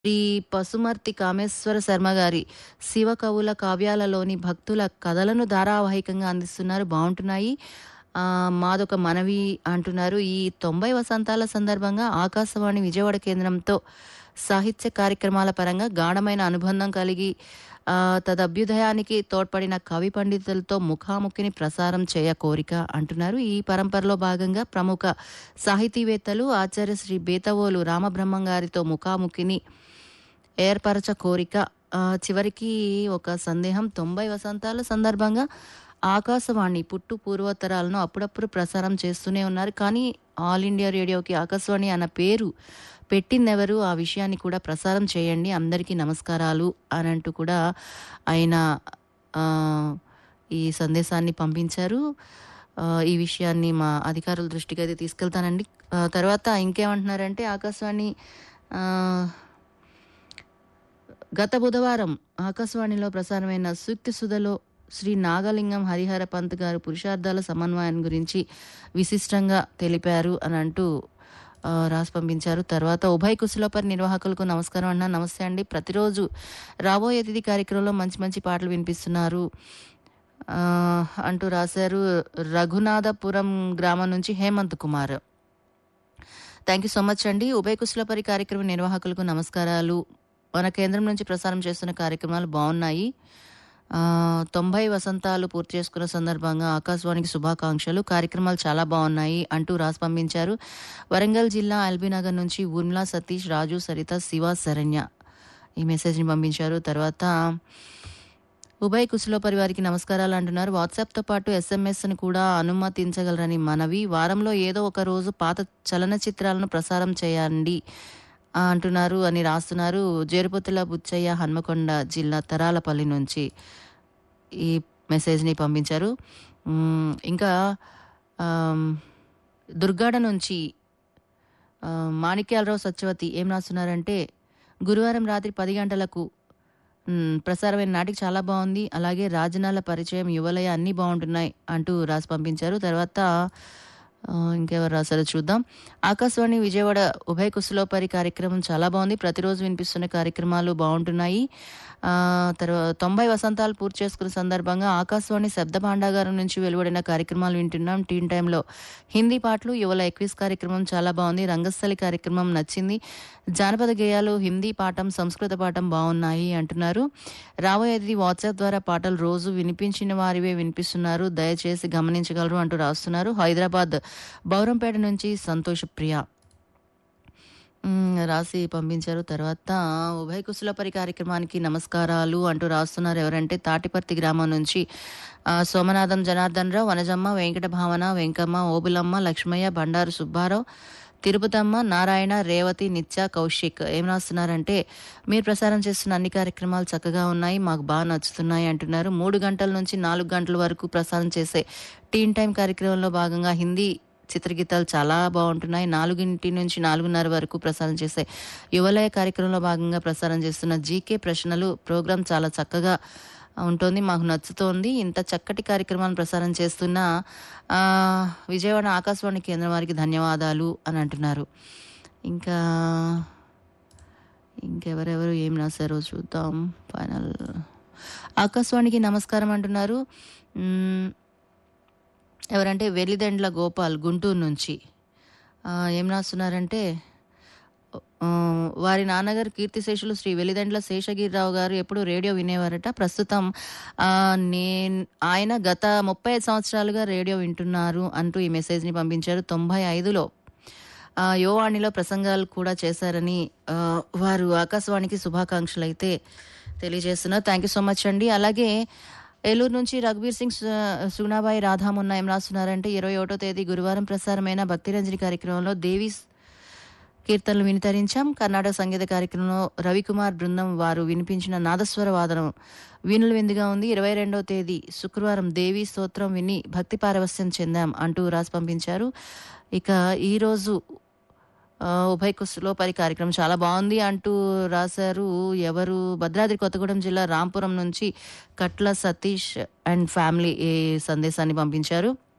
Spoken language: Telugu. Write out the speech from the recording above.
శ్రీ పసుమర్తి కామేశ్వర శర్మ గారి శివ కవుల కావ్యాలలోని భక్తుల కథలను ధారావాహికంగా అందిస్తున్నారు బాగుంటున్నాయి ఆ, మాదొక మనవి అంటున్నారు ఈ తొంభై వసంతాల సందర్భంగా ఆకాశవాణి విజయవాడ కేంద్రంతో సాహిత్య కార్యక్రమాల పరంగా గాఢమైన అనుబంధం కలిగి ఆ, తదభ్యుదయానికి తోడ్పడిన కవి పండితులతో ముఖాముఖిని ప్రసారం చేయ కోరిక అంటున్నారు ఈ పరంపరలో భాగంగా ప్రముఖ సాహితీవేత్తలు ఆచార్య శ్రీ బేతవోలు రామబ్రహ్మం గారితో ముఖాముఖిని ఏర్పరచ కోరిక ఆ, చివరికి ఒక సందేహం తొంభై వసంతాల సందర్భంగా ఆకాశవాణి పుట్టు పూర్వోత్తరాలను అప్పుడప్పుడు ప్రసారం చేస్తూనే ఉన్నారు కానీ ఆల్ ఇండియా రేడియోకి ఆకాశవాణి అన్న పేరు పెట్టిందెవరు ఆ విషయాన్ని కూడా ప్రసారం చేయండి అందరికీ నమస్కారాలు అని అంటూ కూడా ఆయన ఆ, ఈ సందేశాన్ని పంపించారు ఆ, ఈ విషయాన్ని మా అధికారుల దృష్టికి అయితే తీసుకెళ్తానండి ఆ, తర్వాత ఇంకేమంటున్నారంటే ఆకాశవాణి ఆ, గత బుధవారం ఆకాశవాణిలో ప్రసారమైన సూక్తి సుధలో శ్రీ నాగలింగం హరిహర పంత్ గారు పురుషార్థాల సమన్వయం గురించి విశిష్టంగా తెలిపారు అని అంటూ ఆ, రాసి పంపించారు తర్వాత ఉభయ కుశలోపరి నిర్వాహకులకు నమస్కారం అన్న నమస్తే అండి ప్రతిరోజు రాబోయే అతిథి కార్యక్రమంలో మంచి మంచి పాటలు వినిపిస్తున్నారు ఆ, అంటూ రాశారు రఘునాథపురం గ్రామం నుంచి Hemanth Kumar thank you so much అండి ఉభయ కుశలపరి కార్యక్రమ నిర్వాహకులకు నమస్కారాలు మన కేంద్రం నుంచి ప్రసారం చేస్తున్న కార్యక్రమాలు బాగున్నాయి ఆ, తొంభై వసంతాలు పూర్తి చేసుకున్న సందర్భంగా ఆకాశవాణికి శుభాకాంక్షలు కార్యక్రమాలు చాలా బాగున్నాయి అంటూ రాసి పంపించారు వరంగల్ జిల్లా ఎల్బీనగర్ నుంచి ఊర్మిళ సతీష్ రాజు సరిత శివ శరణ్య ఈ మెసేజ్ని పంపించారు తర్వాత ఉభయ కుశలోపరి వారికి నమస్కారాలు అంటున్నారు వాట్సాప్తో పాటు ఎస్ఎంఎస్ని కూడా అనుమతించగలరని మనవి వారంలో ఏదో ఒక రోజు పాత చలనచిత్రాలను ప్రసారం చేయండి ఆ, అంటున్నారు అని రాస్తున్నారు జేరుపతుల బుచ్చయ్య హన్మకొండ జిల్లా తరాలపల్లి నుంచి ఈ మెసేజ్ని పంపించారు మ్, ఇంకా ఆమ్, దుర్గాడ నుంచి ఆ, మాణిక్యాలరావు సత్యవతి ఏం రాస్తున్నారంటే గురువారం రాత్రి పది గంటలకు మ్, ప్రసారమైన నాటికి చాలా బాగుంది అలాగే రాజనాల పరిచయం యువలయ అన్నీ బాగుంటున్నాయి అంటూ రాసి పంపించారు తర్వాత ఆ, ఇంకెవరు రాశారో చూద్దాం ఆకాశవాణి విజయవాడ ఉభయ కుశలోపరి కార్యక్రమం చాలా బాగుంది ప్రతిరోజు వినిపిస్తున్న కార్యక్రమాలు బాగుంటున్నాయి ఆ, తర్వాత తొంభై వసంతాలు పూర్తి చేసుకున్న సందర్భంగా ఆకాశవాణి శబ్ద భాండాగారం నుంచి వెలువడిన కార్యక్రమాలు వింటున్నాం టీన్ టైంలో హిందీ పాటలు యువల ఎక్విస్ కార్యక్రమం చాలా బాగుంది రంగస్థలి కార్యక్రమం నచ్చింది జానపద గేయాలు హిందీ పాఠం సంస్కృత పాఠం బాగున్నాయి అంటున్నారు రాబోయేది వాట్సాప్ ద్వారా పాటలు రోజు వినిపించిన వారివే వినిపిస్తున్నారు దయచేసి గమనించగలరు అంటూ రాస్తున్నారు హైదరాబాద్ బౌరంపేట నుంచి సంతోష్ ప్రియ మ్, రాసి పంపించారు తర్వాత ఉభయ కుశలపరి కార్యక్రమానికి నమస్కారాలు అంటూ రాస్తున్నారు ఎవరంటే తాటిపర్తి గ్రామం నుంచి ఆ, సోమనాథం జనార్దన్ రావు వనజమ్మ వెంకట భావన వెంకమ్మ ఓబులమ్మ లక్ష్మయ్య బండారు సుబ్బారావు తిరుపతమ్మ నారాయణ రేవతి నిత్య కౌశిక్ ఏం రాస్తున్నారంటే మీరు ప్రసారం చేస్తున్న అన్ని కార్యక్రమాలు చక్కగా ఉన్నాయి మాకు బాగా నచ్చుతున్నాయి అంటున్నారు మూడు గంటల నుంచి నాలుగు గంటల వరకు ప్రసారం చేసే టీన్ టైం కార్యక్రమంలో భాగంగా హిందీ చిత్రగీతాలు చాలా బాగుంటున్నాయి నాలుగింటి నుంచి నాలుగున్నర వరకు ప్రసారం చేసే యువలయ కార్యక్రమంలో భాగంగా ప్రసారం చేస్తున్న జీకే ప్రశ్నలు ప్రోగ్రాం చాలా చక్కగా ఉంటుంది మాకు నచ్చుతోంది ఇంత చక్కటి కార్యక్రమాలను ప్రసారం చేస్తున్న ఆ, విజయవాడ ఆకాశవాణి కేంద్రం వారికి ధన్యవాదాలు అని అంటున్నారు ఇంకా ఇంకెవరెవరు ఏం రాశారో చూద్దాం ఫైనల్ ఆకాశవాణికి నమస్కారం అంటున్నారు మ్మ్, ఎవరంటే వెలిదెండ్ల గోపాల్ గుంటూరు నుంచి ఆ, ఏం రాస్తున్నారంటే ఆ, వారి నాన్నగారు కీర్తిశేషులు శ్రీ వెలిదండ్ల శేషగిరిరావు గారు ఎప్పుడు రేడియో వినేవారట ప్రస్తుతం ఆ, నేను ఆయన గత ముప్పై ఐదు సంవత్సరాలుగా రేడియో వింటున్నారు అంటూ ఈ మెసేజ్ని పంపించారు తొంభై ఐదులో ఆ, యువవాణిలో ప్రసంగాలు కూడా చేశారని ఆ, వారు ఆకాశవాణికి శుభాకాంక్షలు అయితే తెలియజేస్తున్నారు థ్యాంక్ యూ సో మచ్ అండి అలాగే ఏలూరు నుంచి రఘుబీర్ సింగ్ సు- సుగుణాబాయి రాధామున్న ఏం రాస్తున్నారంటే ఇరవై ఒకటో తేదీ గురువారం ప్రసారమైన భక్తిరంజని కార్యక్రమంలో దేవి కీర్తనలు వినితరించాం కర్ణాటక సంగీత కార్యక్రమంలో రవికుమార్ బృందం వారు వినిపించిన నాదస్వర వాదనం వీణులు విందుగా ఉంది ఇరవై రెండవ తేదీ శుక్రవారం దేవి స్తోత్రం విని భక్తి పారవస్యం చెందాం అంటూ రాసి పంపించారు ఇక ఈరోజు ఆ, ఉభయ కుశలోపరి కార్యక్రమం చాలా బాగుంది అంటూ రాశారు ఎవరు భద్రాద్రి కొత్తగూడెం జిల్లా రాంపురం నుంచి కట్ల సతీష్ అండ్ ఫ్యామిలీ ఈ సందేశాన్ని పంపించారు